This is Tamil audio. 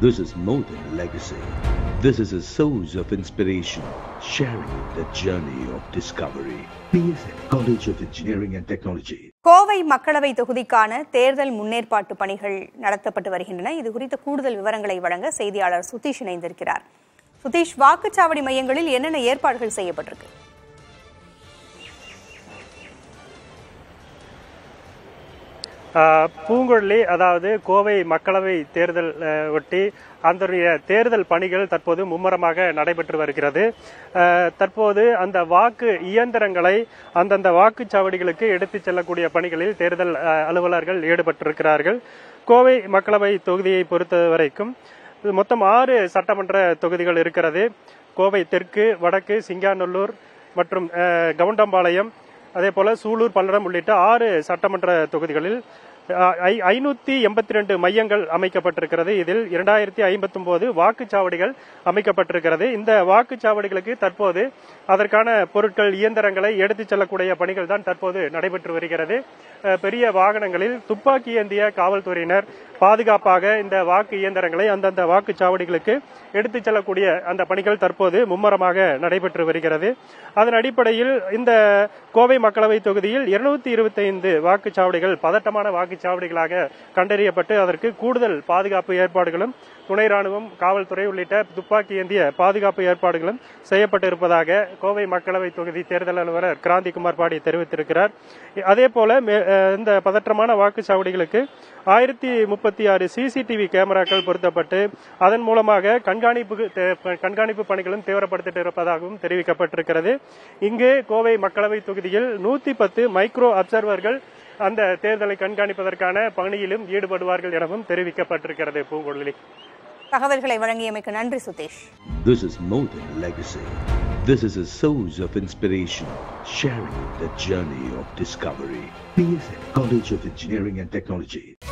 This is more than a legacy. This is a source of inspiration, sharing the journey of discovery. PSN College of Engineering and Technology. Kovai மக்களவை தொகுதிக்கான தேர்தல் முன்னேற்பாட்டு பணிகள் நடத்தப்பட்டு வருகின்றன இது குறித்த கூடுதல் விவரங்களை வழங்க செய்தியாளர் சுதீஷ் இணைந்திருக்கிறார் சுதீஷ் வாக்குச்சாவடி மையங்களில் என்னென்ன ஏற்பாடுகள் செய்யப்பட்டிருக்கு ஆஹ் பூங்குழலி அதாவது கோவை மக்களவை தேர்தல் ஆஹ், ஒட்டி அந்த தேர்தல் பணிகள் தற்போது மும்முரமாக நடைபெற்று வருகிறது ஆஹ், தற்போது அந்த வாக்கு இயந்திரங்களை அந்தந்த வாக்குச்சாவடிகளுக்கு எடுத்துச் செல்லக்கூடிய பணிகளில் தேர்தல் ஆஹ், அலுவலர்கள் ஈடுபட்டிருக்கிறார்கள் கோவை மக்களவை தொகுதியை பொறுத்த வரைக்கும் மொத்தம் ஆறு சட்டமன்ற தொகுதிகள் இருக்கிறது கோவை தெற்கு வடக்கு சிங்காநல்லூர் மற்றும் ஆஹ், கவுண்டம்பாளையம் அதே போல சூலூர் பல்லடம் உள்ளிட்ட ஆறு சட்டமன்ற தொகுதிகளில் ஐநூத்தி எண்பத்தி ரெண்டு மையங்கள் அமைக்கப்பட்டிருக்கிறது இதில் இரண்டாயிரத்தி ஐம்பத்தி ஒன்பது வாக்குச்சாவடிகள் அமைக்கப்பட்டிருக்கிறது இந்த வாக்குச்சாவடிகளுக்கு தற்போது அதற்கான பொருட்கள் இயந்திரங்களை எடுத்துச் செல்லக்கூடிய பணிகள் தான் தற்போது நடைபெற்று வருகிறது அஹ், பெரிய வாகனங்களில் துப்பாக்கி ஏந்திய காவல்துறையினர் பாதுகாப்பாக இந்த வாக்கு இயந்திரங்களை அந்தந்த வாக்குச்சாவடிகளுக்கு எடுத்துச் செல்லக்கூடிய அந்த பணிகள் தற்போது மும்முரமாக நடைபெற்று வருகிறது அதன் அடிப்படையில் இந்த கோவை மக்களவை தொகுதியில் இருநூத்தி இருபத்தி ஐந்து வாக்குச்சாவடிகள் பதட்டமான வாக்குச்சாவடிகளாக கண்டறியப்பட்டு அதற்கு கூடுதல் பாதுகாப்பு ஏற்பாடுகளும் துணை ராணுவம் காவல்துறை உள்ளிட்ட துப்பாக்கி ஏந்திய பாதுகாப்பு ஏற்பாடுகளும் செய்யப்பட்டிருப்பதாக கோவை மக்களவை தொகுதி தேர்தல் அலுவலர் கிராந்திகுமார் பாடி தெரிவித்திருக்கிறார் அதே போல மே- அஹ் இந்த பதற்றமான வாக்குச்சாவடிகளுக்கு ஆயிரத்தி முப்பத்தி ஆறு சிசிடிவி கேமராக்கள் பொருத்தப்பட்டு அதன் மூலமாக கண்காணிப்பு தே- கண்காணிப்பு பணிகளும் தீவிரப்படுத்திட்டு இருப்பதாகவும் தெரிவிக்கப்பட்டிருக்கிறது இங்கு கோவை மக்களவை தொகுதியில் நூத்தி பத்து மைக்ரோ அப்சர்வர்கள் அந்த தேர்தலை கண்காணிப்பதற்கான பணியிலும் ஈடுபடுவார்கள் எனவும் தெரிவிக்கப்பட்டிருக்கிறது பூங்குழலி தகவல்களை வழங்கியமைக்கு நன்றி Sudhish This is more than a legacy. This is a source of inspiration, sharing the journey of discovery. PSN College of Engineering and Technology.